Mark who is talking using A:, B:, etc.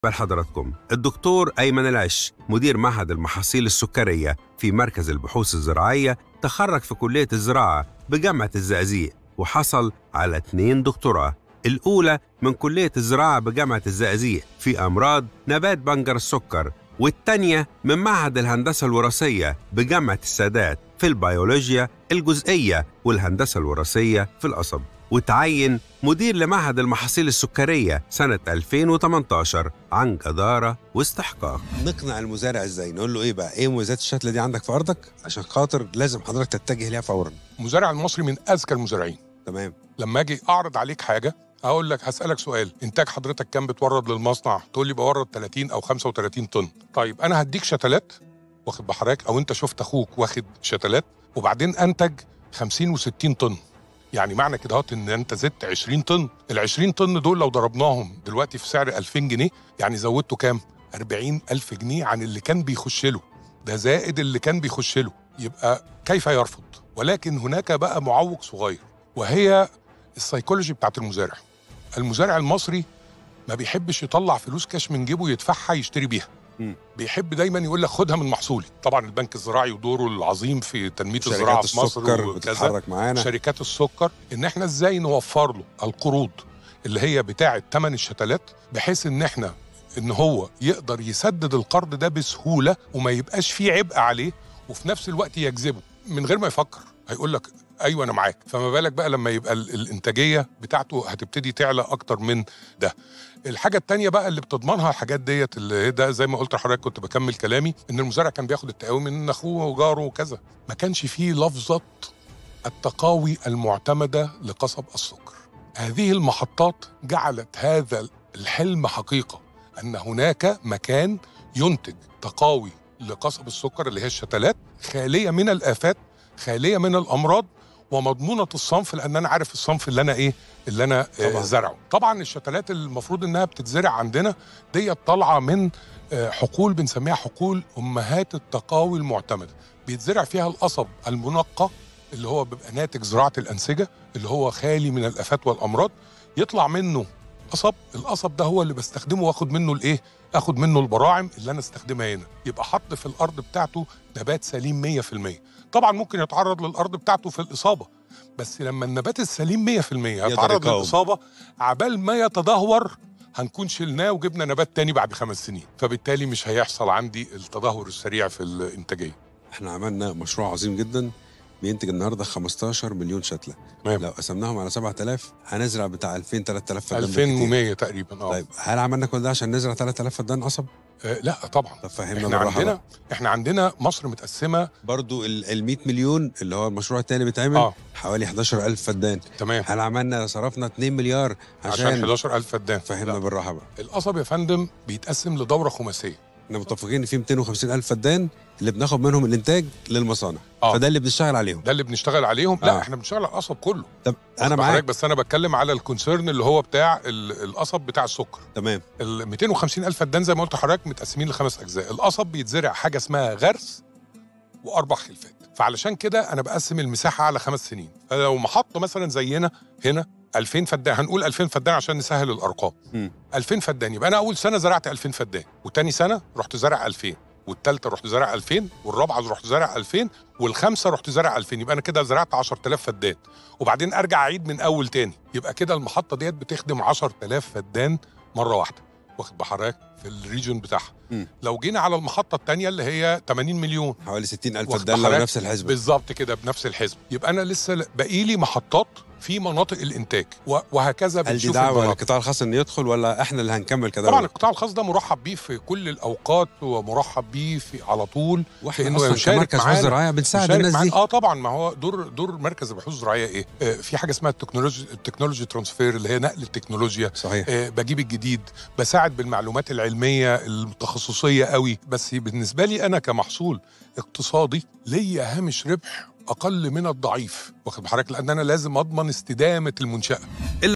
A: بل حضراتكم الدكتور أيمن العش مدير معهد المحاصيل السكرية في مركز البحوث الزراعية تخرج في كلية الزراعة بجامعة الزقازيق وحصل على اتنين دكتوراه الأولى من كلية الزراعة بجامعة الزقازيق في أمراض نبات بنجر السكر والتانية من معهد الهندسة الوراثية بجامعة السادات في البيولوجيا الجزئية والهندسة الوراثية في القصب وتعين مدير لمعهد المحاصيل السكرية سنة 2018 عن جدارة واستحقاق
B: نقنع المزارع ازاي نقول له ايه بقى ايه مميزات الشتله دي عندك في ارضك عشان خاطر لازم حضرتك تتجه ليها فورا
C: المزارع المصري من اذكى المزارعين
B: تمام
C: لما اجي اعرض عليك حاجه اقول لك هسالك سؤال انتاج حضرتك كام بتورد للمصنع تقول لي بورد 30 او 35 طن طيب انا هديك شتلات واخد بحضرتك او انت شفت اخوك واخد شتلات وبعدين انتج 50 و60 طن يعني معنى كده اهوت ان انت زدت 20 طن ال 20 طن دول لو ضربناهم دلوقتي في سعر 2000 جنيه يعني زودته كام 40 ألف جنيه عن اللي كان بيخش له ده زائد اللي كان بيخش له يبقى كيف يرفض ولكن هناك بقى معوق صغير وهي السيكولوجي بتاعت المزارع المزارع المصري ما بيحبش يطلع فلوس كاش من جيبه يدفعها يشتري بيها
B: مم.
C: بيحب دايما يقول لك خدها من محصولي طبعا البنك الزراعي ودوره العظيم في تنميه
B: شركات
C: الزراعه في مصر
B: السكر
C: وكذا
B: بتتحرك معانا
C: شركات السكر ان احنا ازاي نوفر له القروض اللي هي بتاعه ثمن الشتلات بحيث ان احنا ان هو يقدر يسدد القرض ده بسهوله وما يبقاش فيه عبء عليه وفي نفس الوقت يجذبه من غير ما يفكر هيقول لك ايوه انا معاك فما بالك بقى لما يبقى ال- الانتاجيه بتاعته هتبتدي تعلى اكتر من ده الحاجه التانية بقى اللي بتضمنها الحاجات ديت اللي ده زي ما قلت لحضرتك كنت بكمل كلامي ان المزارع كان بياخد التقاوي من اخوه وجاره وكذا ما كانش فيه لفظه التقاوي المعتمده لقصب السكر هذه المحطات جعلت هذا الحلم حقيقه ان هناك مكان ينتج تقاوي لقصب السكر اللي هي الشتلات خاليه من الافات خاليه من الامراض ومضمونه الصنف لان انا عارف الصنف اللي انا ايه اللي انا
B: طبعاً.
C: طبعا. زرعه طبعا الشتلات المفروض انها بتتزرع عندنا ديت طالعه من آه، حقول بنسميها حقول امهات التقاوي المعتمده بيتزرع فيها القصب المنقى اللي هو بيبقى ناتج زراعه الانسجه اللي هو خالي من الافات والامراض يطلع منه قصب القصب ده هو اللي بستخدمه واخد منه الايه اخد منه البراعم اللي انا استخدمها هنا يبقى حط في الارض بتاعته نبات سليم 100% طبعا ممكن يتعرض للارض بتاعته في الاصابه بس لما النبات السليم 100% يتعرض
B: يقاوم.
C: للاصابه عبال ما يتدهور هنكون شلناه وجبنا نبات تاني بعد خمس سنين فبالتالي مش هيحصل عندي التدهور السريع في الانتاجيه
B: احنا عملنا مشروع عظيم جدا بينتج النهارده 15 مليون شتله
C: تمام
B: لو قسمناهم على 7000 هنزرع بتاع 2000 3000 فدان بالكتير.
C: 2100 تقريبا اه
B: طيب هل عملنا كل ده عشان نزرع 3000 فدان قصب؟
C: آه، لا طبعا
B: طب فهمنا
C: احنا
B: بالراحه
C: عندنا
B: بقى.
C: احنا عندنا مصر متقسمه
B: برضو ال 100 مليون اللي هو المشروع التاني بيتعمل
C: اه
B: حوالي 11000 فدان
C: تمام
B: هل عملنا صرفنا 2 مليار
C: عشان
B: عشان
C: 11000 فدان
B: فهمنا
C: لا.
B: بالراحه بقى
C: القصب يا فندم بيتقسم لدوره خماسيه
B: احنا متفقين ان في 250 الف فدان اللي بناخد منهم الانتاج للمصانع
C: آه.
B: فده اللي بنشتغل عليهم
C: ده اللي بنشتغل عليهم لا
B: آه.
C: احنا بنشتغل على القصب كله
B: طب انا
C: واخد
B: معاك
C: بالك؟ بس انا بتكلم على الكونسيرن اللي هو بتاع ال- القصب بتاع السكر
B: تمام
C: ال 250 الف فدان زي ما قلت لحضرتك متقسمين لخمس اجزاء القصب بيتزرع حاجه اسمها غرس واربع خلفات فعلشان كده انا بقسم المساحه على خمس سنين فلو محطه مثلا زينا هنا 2000 فدان هنقول 2000 فدان عشان نسهل الارقام
B: مم.
C: 2000 فدان يبقى انا اول سنه زرعت 2000 فدان وتاني سنه رحت زرع 2000 والثالثه رحت زرع 2000 والرابعه رحت زرع 2000 والخامسه رحت زرع 2000 يبقى انا كده زرعت 10000 فدان وبعدين ارجع اعيد من اول تاني يبقى كده المحطه ديت بتخدم 10000 فدان مره واحده واخد بحضرتك في الريجون بتاعها
B: مم.
C: لو جينا على المحطه الثانيه اللي هي 80 مليون
B: حوالي 60 الف
C: واخد
B: فدان لو
C: بحضرتك؟
B: نفس الحسبه
C: بالظبط كده بنفس الحزب يبقى انا لسه باقي لي محطات في مناطق الانتاج و- وهكذا
B: هل دي
C: بنشوف
B: دعوه
C: المناطق
B: للقطاع الخاص انه يدخل ولا احنا اللي هنكمل كده
C: طبعا القطاع الخاص ده مرحب بيه في كل الاوقات ومرحب بيه في على طول
B: واحنا
C: إنه
B: اصلا
C: يشارك
B: كمركز
C: معانا.
B: بحوث زراعيه بنساعد
C: يشارك
B: الناس
C: معانا.
B: دي
C: اه طبعا ما هو دور دور مركز البحوث الزراعيه ايه؟ آه في حاجه اسمها التكنولوجي التكنولوجي ترانسفير اللي هي نقل التكنولوجيا
B: صحيح
C: آه، بجيب الجديد بساعد بالمعلومات العلميه التخصصيه قوي بس بالنسبه لي انا كمحصول اقتصادي ليا هامش ربح اقل من الضعيف واخد بحضرتك لان انا لازم اضمن استدامه المنشاه